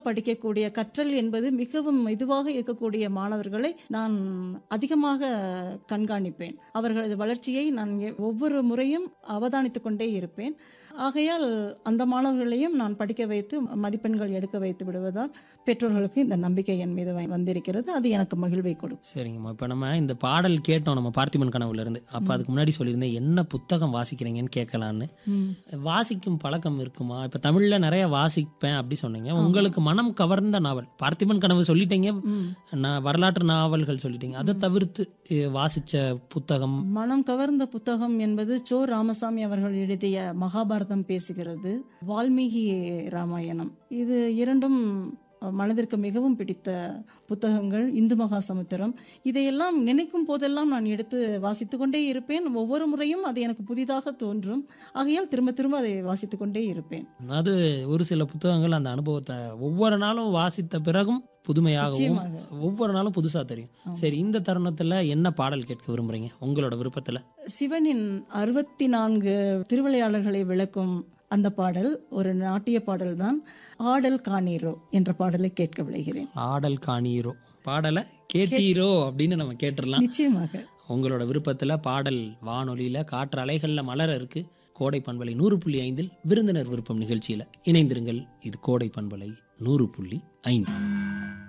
படிக்கக்கூடிய கற்றல் என்பது மிகவும் மெதுவாக இருக்கக்கூடிய மாணவர்களை நான் அதிகமாக கண்காணிப்பேன் அவர்களது வளர்ச்சியை நான் எ- ஒவ்வொரு முறையும் அவதானித்துக் கொண்டே இருப்பேன் ஆகையால் அந்த மாணவர்களையும் நான் படிக்க வைத்து மதிப்பெண்கள் எடுக்க வைத்து விடுவதால் பெற்றோர்களுக்கு இந்த நம்பிக்கை என் மீது வ- வந்திருக்கிறது அது எனக்கு மகிழ்வை கொடுக்கும் சரிங்கம்மா இப்போ நம்ம இந்த பாடல் கேட்டோம் நம்ம பார்த்திபன் கனவுல இருந்து அப்போ அதுக்கு முன்னாடி சொல்லியிருந்தேன் என்ன புத்தகம் வாசிக்கிறீங்கன்னு கேட்கலான்னு வாசிக்கும் பழக்கம் இருக்குமா இப்போ தமிழில் நிறைய வாசிப்பேன் அப்படி சொன்னீங்க உங்களுக்கு மனம் கவர்ந்த நாவல் பார்த்திபன் கனவு சொல்லிட்டீங்க நான் வரலாற்று நாவல்கள் சொல்லிட்டீங்க அதை தவிர்த்து எ, வாசிச்ச புத்தகம் மனம் கவர்ந்த புத்தகம் என்பது சோ ராமசாமி அவர்கள் எழுதிய மகாபாரதம் பேசுகிறது வால்மீகி ராமாயணம் இது இரண்டும் மனதிற்கு மிகவும் பிடித்த புத்தகங்கள் இந்து மகாசமுத்திரம் இதையெல்லாம் நினைக்கும் போதெல்லாம் நான் எடுத்து வாசித்து கொண்டே இருப்பேன் ஒவ்வொரு முறையும் அது எனக்கு புதிதாக தோன்றும் ஆகையால் திரும்ப திரும்ப அதை வாசித்து கொண்டே இருப்பேன் அது ஒரு சில புத்தகங்கள் அந்த அனுபவத்தை ஒவ்வொரு நாளும் வாசித்த பிறகும் புதுமையாகவும் நிச்சயமாக. ஒவ்வொரு நாளும் புதுசா தெரியும் சரி இந்த தருணத்துல என்ன பாடல் கேட்க விரும்புறீங்க உங்களோட விருப்பத்துல சிவனின் அறுபத்தி நான்கு திருவிளையாடல்களை விளக்கும் அந்த பாடல் ஒரு நாட்டிய பாடல் தான் ஆடல் காணீரோ என்ற பாடலை கேட்க விளைகிறேன் ஆடல் காணீரோ பாடலை கேட்டீரோ அப்படின்னு நம்ம கேட்டுடலாம் நிச்சயமாக உங்களோட விருப்பத்துல பாடல் வானொலியில காற்று அலைகள்ல மலர இருக்கு கோடை பண்பலை நூறு புள்ளி ஐந்தில் விருந்தினர் விருப்பம் நிகழ்ச்சியில இணைந்திருங்கள் இது கோடை பண்பலை நூறு புள்ளி ஐந்து